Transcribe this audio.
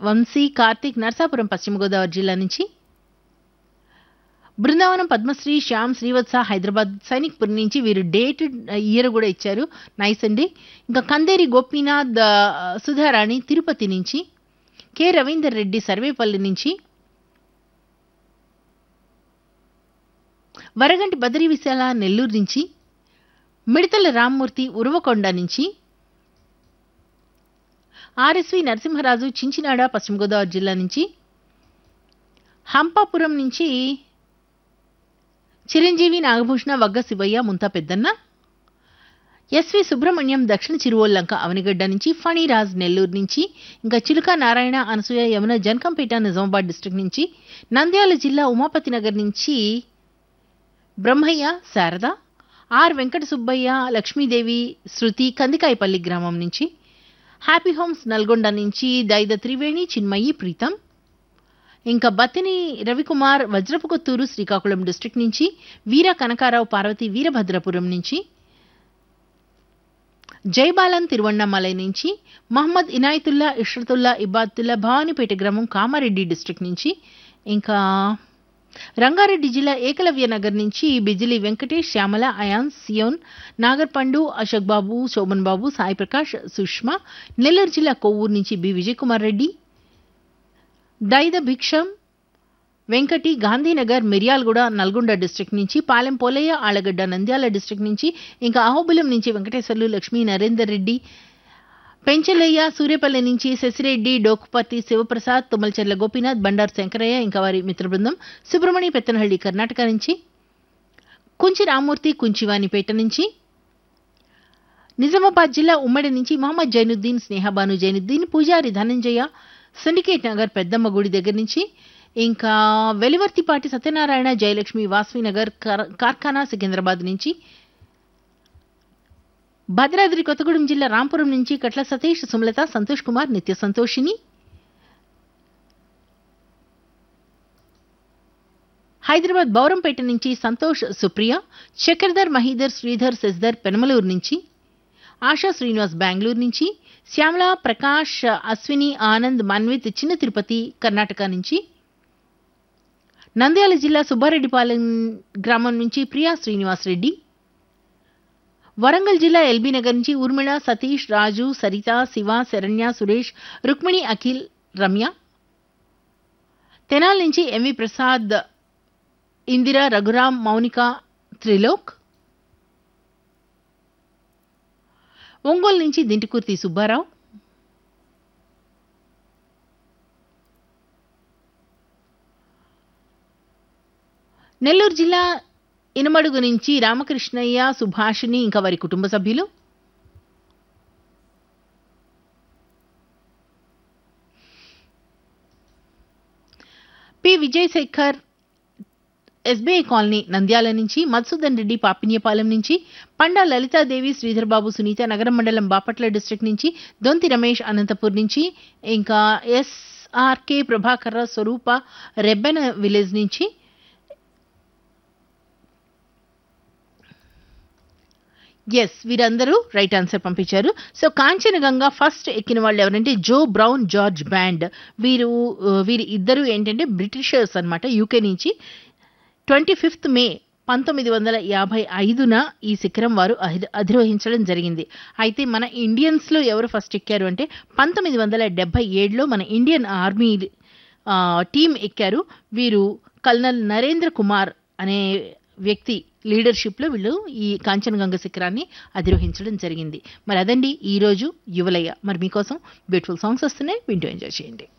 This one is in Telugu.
వంశీ కార్తీక్ నర్సాపురం పశ్చిమ గోదావరి జిల్లా నుంచి బృందావనం పద్మశ్రీ శ్యామ్ శ్రీవత్స హైదరాబాద్ సైనిక్పురి నుంచి వీరు డేట్ ఇయర్ కూడా ఇచ్చారు నైస్ అండి ఇంకా కందేరి గోపీనాథ్ ఆ, సుధారాణి తిరుపతి నుంచి కె రవీందర్ రెడ్డి సర్వేపల్లి నుంచి వరగంటి బదరి విశాల నెల్లూరు నుంచి మిడతల రామ్మూర్తి ఉరవకొండ నుంచి ఆర్ఎస్వి నరసింహరాజు చించినాడ పశ్చిమ గోదావరి జిల్లా నుంచి హంపాపురం నుంచి చిరంజీవి నాగభూషణ వగ్గ శివయ్య ముంతా పెద్దన్న ఎస్వి సుబ్రహ్మణ్యం దక్షిణ చిరువల్లంక అవనిగడ్డ నుంచి ఫణిరాజ్ నెల్లూరు నుంచి ఇంకా చిలుక నారాయణ అనసూయ యమున జనకంపేట నిజామాబాద్ డిస్ట్రిక్ట్ నుంచి నంద్యాల జిల్లా ఉమాపతి నగర్ నుంచి బ్రహ్మయ్య శారద ఆర్ వెంకట సుబ్బయ్య లక్ష్మీదేవి శృతి కందికాయపల్లి గ్రామం నుంచి హ్యాపీ హోమ్స్ నల్గొండ నుంచి దైద త్రివేణి చిన్మయి ప్రీతం ఇంకా బత్తిని రవికుమార్ వజ్రపుకొత్తూరు శ్రీకాకుళం డిస్ట్రిక్ట్ నుంచి వీర కనకారావు పార్వతి వీరభద్రపురం నుంచి జైబాలన్ తిరువണ്ണామలై నుంచి మహమ్మద్ ఇనాయతుల్లా ఇష్రతుల్లా ఇబాతుల్లా భవానీపేట గ్రామం కామారెడ్డి డిస్ట్రిక్ట్ నుంచి ఇంకా రంగారెడ్డి జిల్లా ఏకలవ్య నగర్ నుంచి బిజిలి వెంకటేష్ శ్యామల అయాన్ సియోన్ నాగర్పండు అశోక్ బాబు శోభన్ బాబు సాయి ప్రకాష్ సుష్మా నెల్లూరు జిల్లా కొవ్వూరు నుంచి బి విజయకుమార్ రెడ్డి దైద భిక్షం వెంకటి గాంధీనగర్ మిర్యాలగూడ నల్గొండ డిస్ట్రిక్ట్ నుంచి పాలెం పోలయ్య ఆలగడ్డ నంద్యాల డిస్ట్రిక్ట్ నుంచి ఇంకా అహోబిలం నుంచి వెంకటేశ్వర్లు లక్ష్మీ నరేందర్ రెడ్డి పెంచలయ్య సూర్యపల్లి నుంచి శశిరెడ్డి డోకుపర్తి శివప్రసాద్ తుమ్మలచెర్ల గోపీనాథ్ బండారు శంకరయ్య ఇంకా వారి మిత్ర బృందం సుబ్రహ్మణ్య పెత్తనహಳ್ಳಿ కర్ణాటక నుంచి కుంచి రామూర్తి కుంచివానిపేట నుంచి నిజామాబాద్ జిల్లా ఉమ్మడి నుంచి మహమ్మద్ జైనుద్దీన్ స్నేహబాను జైనుద్దీన్ పూజారి ధనంజయ సిండికేట్ నగర్ పెద్దమ్మ గుడి దగ్గర నుంచి ఇంకా వెలివర్తిపాటి సత్యనారాయణ జయలక్ష్మి వాస్వి నగర్ కార్- కార్ఖానా సికింద్రాబాద్ నుంచి భద్రాద్రి కొత్తగూడెం జిల్లా రాంపురం నుంచి కట్ల సతీష్ సుమలత సంతోష్ కుమార్ నిత్య సంతోషిని హైదరాబాద్ బౌరంపేట నుంచి సంతోష్ సుప్రియ చక్రధర్ మహీధర్ శ్రీధర్ శశిధర్ పెనమలూరు నుంచి ఆశా శ్రీనివాస్ బెంగళూరు నుంచి శ్యామల ప్రకాష్ అశ్విని ఆనంద్ మన్విత్ చిన్న తిరుపతి కర్ణాటక నుంచి నంద్యాల జిల్లా సుబ్బారెడ్డిపాలెం గ్రామం నుంచి ప్రియా శ్రీనివాస్ రెడ్డి వరంగల్ జిల్లా ఎల్బీ నగర్ నుంచి ఊర్మిళ సతీష్ రాజు సరిత శివ శరణ్య సురేష్ రుక్మిణి అఖిల్ రమ్య తెనాల్ నుంచి ఎంవి ప్రసాద్ ఇందిర రఘురాం మౌనిక త్రిలోక్ ఒంగోలు నుంచి దింటికుర్తి సుబ్బారావు నెల్లూరు జిల్లా ఇనమడుగు నుంచి రామకృష్ణయ్య సుభాషిణి ఇంకా వారి కుటుంబ సభ్యులు P Vijayasekhar SBI colony Nandyal నుంచి మధుసూదన్ రెడ్డి పాపిన్యపాలెం నుంచి పండా లలితాదేవి శ్రీధర్ బాబు సునీత నగరం మండలం బాపట్ల డిస్ట్రిక్ట్ నుంచి దొంతి రమేష్ అనంతపూర్ నుంచి ఇంకా ఎస్ఆర్కే ప్రభాకర్ స్వరూప రెబ్బెన విలేజ్ నుంచి ఎస్ వీరందరూ రైట్ ఆన్సర్ పంపించారు సో కాంచనగంగా ఫస్ట్ ఎక్కిన వాళ్ళు ఎవరంటే జో బ్రౌన్ జార్జ్ బ్యాండ్ వీరు ఆ, వీరి ఇద్దరు ఏంటంటే బ్రిటిషర్స్ అన్నమాట యూకే నుంచి ట్వంటీ ఫిఫ్త్ మే పంతొమ్మిది వందల యాభై ఐదున ఈ శిఖరం వారు అధి- అధిరోహించడం జరిగింది అయితే మన ఇండియన్స్లో ఎవరు ఫస్ట్ ఎక్కారు అంటే పంతొమ్మిది వందల డెబ్బై ఏడులో మన ఇండియన్ ఆర్మీ ఆ, టీం ఎక్కారు వీరు కల్నల్ నరేంద్ర కుమార్ అనే వ్యక్తి లీడర్షిప్లో వీళ్ళు ఈ కాంచనగంగ శిఖరాన్ని అధిరోహించడం జరిగింది మరి అదండి ఈరోజు యువలయ్య మరి మీకోసం బ్యూటిఫుల్ సాంగ్స్ వస్తున్నాయి వింటూ ఎంజాయ్ చేయండి